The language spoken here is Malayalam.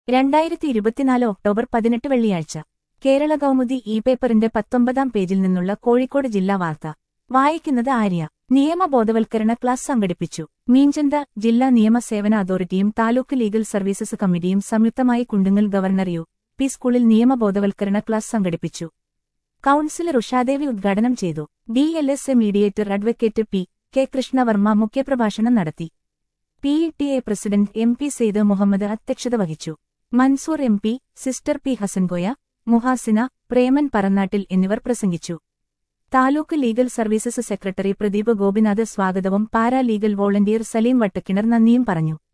രണ്ടായിരത്തി ഇരുപത്തിനാല് ഒക്ടോബർ പതിനെട്ട് വെള്ളിയാഴ്ച കേരള കൗമുദി ഇ പേപ്പറിന്റെ പത്തൊമ്പതാം പേജിൽ നിന്നുള്ള കോഴിക്കോട് ജില്ലാ വാർത്ത വായിക്കുന്നത് ആര്യ നിയമബോധവൽക്കരണ ക്ലാസ് സംഘടിപ്പിച്ചു മീഞ്ചന്ത ജില്ലാ നിയമ സേവന അതോറിറ്റിയും താലൂക്ക് ലീഗൽ സർവീസസ് കമ്മിറ്റിയും സംയുക്തമായി കുണ്ടുങ്ങൽ ഗവർണർ യു പി സ്കൂളിൽ നിയമബോധവൽക്കരണ ക്ലാസ് സംഘടിപ്പിച്ചു കൌൺസിലർ ഉഷാദേവി ഉദ്ഘാടനം ചെയ്തു D L S A mediator advocate P K Krishnavarma മുഖ്യപ്രഭാഷണം നടത്തി P E T A president M P Sayed Muhammad അധ്യക്ഷത വഹിച്ചു Mansoor M P sister P Hasankoya Muhasina Preman Parannattil എന്നിവർ പ്രസംഗിച്ചു taluk legal services secretary Pradeep Gopinath സ്വാഗതവും para legal volunteer Saleem Vattakkinar നന്ദിയും പറഞ്ഞു